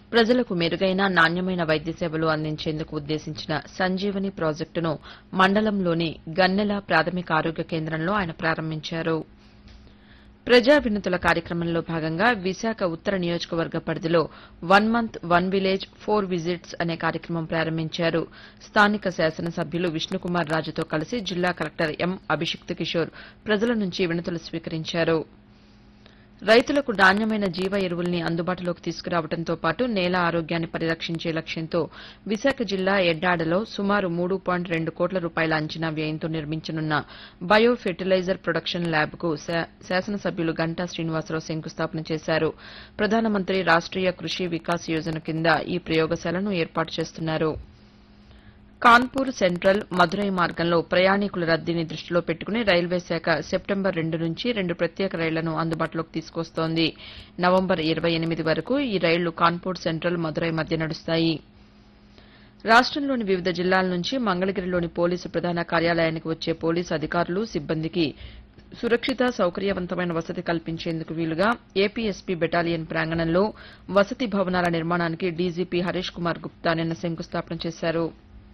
ప్రజలకు మెరుగైన నాణ్యమైన వైద్య సేవలు అందించేందుకు ఉద్దేశించిన సంజీవని ప్రాజెక్టును మండలంలోని గన్నెల ప్రాథమిక ఆరోగ్య కేంద్రంలో ఆయన ప్రారంభించారు ప్రజా వినతుల కార్యక్రమంలో భాగంగా విశాఖ ఉత్తర నియోజకవర్గ పరిధిలో one month one village four visits అనే కార్యక్రమం ప్రారంభించారు స్థానిక శాసనసభ్యులు విష్ణుకుమార్ రాజుతో కలిసి జిల్లా కలెక్టర్ ఎం అభిషిక్త్ కిషోర్ ప్రజల నుంచి వినతులు స్వీకరించారు రైతులకు నాణ్యమైన జీవ ఎరువుల్ని అందుబాటులోకి తీసుకురావడంతో పాటు నేల ఆరోగ్యాన్ని పరిరక్షించే లక్ష్యంతో విశాఖ జిల్లా ఎడ్డాడలో సుమారు మూడు పాయింట్ రెండు కోట్ల రూపాయల అంచనా వ్యయంతో నిర్మించనున్న బయో ఫెర్టిలైజర్ ప్రొడక్షన్ ల్యాబ్కు శా- శాసనసభ్యులు గంటా శ్రీనివాసరావు శంకుస్థాపన చేశారు ప్రధానమంత్రి రాష్ట్రీయ కృషి వికాస్ యోజన కింద ఈ ప్రయోగశాలను ఏర్పాటు చేస్తున్నారు కాన్పూర్ సెంట్రల్ మదురై మార్గంలో ప్రయాణికుల రద్దీని దృష్టిలో పెట్టుకుని రైల్వే శాఖ సెప్టెంబర్ రెండు నుంచి రెండు ప్రత్యేక రైళ్లను అందుబాటులోకి తీసుకొస్తోంది నవంబర్ ఇరవై ఎనిమిది వరకు ఈ రైళ్లు కాన్పూర్ సెంట్రల్ మదురై మధ్య నడుస్తాయి రాష్టంలోని వివిధ జిల్లాల నుంచి మంగళగిరిలోని పోలీసు ప్రధాన కార్యాలయానికి వచ్చే పోలీసు అధికారులు సిబ్బందికి సురక్షిత సౌకర్యవంతమైన వసతి కల్పించేందుకు వీలుగా ఏపీఎస్పీ బెటాలియన్ ప్రాంగణంలో వసతి భవనాల నిర్మాణానికి డీజీపీ హరీష్ కుమార్ గుప్తా నిన్న శంకుస్థాపన చేశారు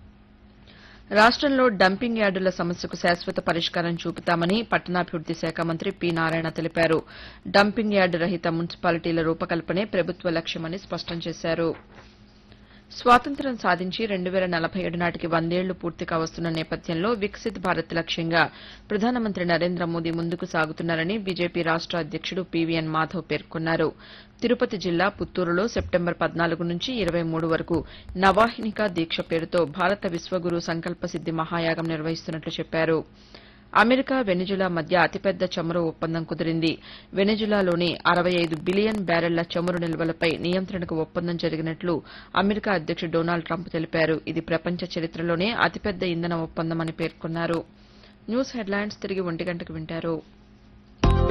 రాష్టంలో డంపింగ్ యార్డుల సమస్యకు శాశ్వత పరిష్కారం చూపుతామని పట్టణాభివృద్ది శాఖ మంత్రి పి నారాయణ తెలిపారు డంపింగ్ యార్డు రహిత మున్సిపాలిటీల రూపకల్పనే ప్రభుత్వ లక్ష్యమని స్పష్టం చేశారు స్వాతంత్ర్యం సాధించి రెండు వేల నలభై ఏడు నాటికి వందేళ్లు పూర్తి కావస్తున్న నేపథ్యంలో వికసిత్ భారత్ లక్ష్యంగా ప్రధానమంత్రి నరేంద్ర మోదీ ముందుకు సాగుతున్నారని బీజేపీ రాష్ట అధ్యక్షుడు పీవీఎన్ మాధవ్ పేర్కొన్నారు తిరుపతి జిల్లా పుత్తూరులో సెప్టెంబర్ పద్నాలుగు నుంచి ఇరవై మూడు వరకు నవాహినికా దీక్ష పేరుతో భారత విశ్వగురు సంకల్ప సిద్ది మహాయాగం నిర్వహిస్తున్నట్లు చెప్పారు అమెరికా వెనిజులా మధ్య అతిపెద్ద చమురు ఒప్పందం కుదిరింది వెనిజులాలోని అరవై ఐదు బిలియన్ బ్యారెళ్ల చమురు నిల్వలపై నియంత్రణకు ఒప్పందం జరిగినట్లు అమెరికా అధ్యక్షుడు డొనాల్డ్ ట్రంప్ తెలిపారు ఇది ప్రపంచ చరిత్రలోనే అతిపెద్ద ఇంధన ఒప్పందమని పేర్కొన్నారు న్యూస్ హెడ్లైన్స్ తిరిగి ఒంటి గంటకు వింటారు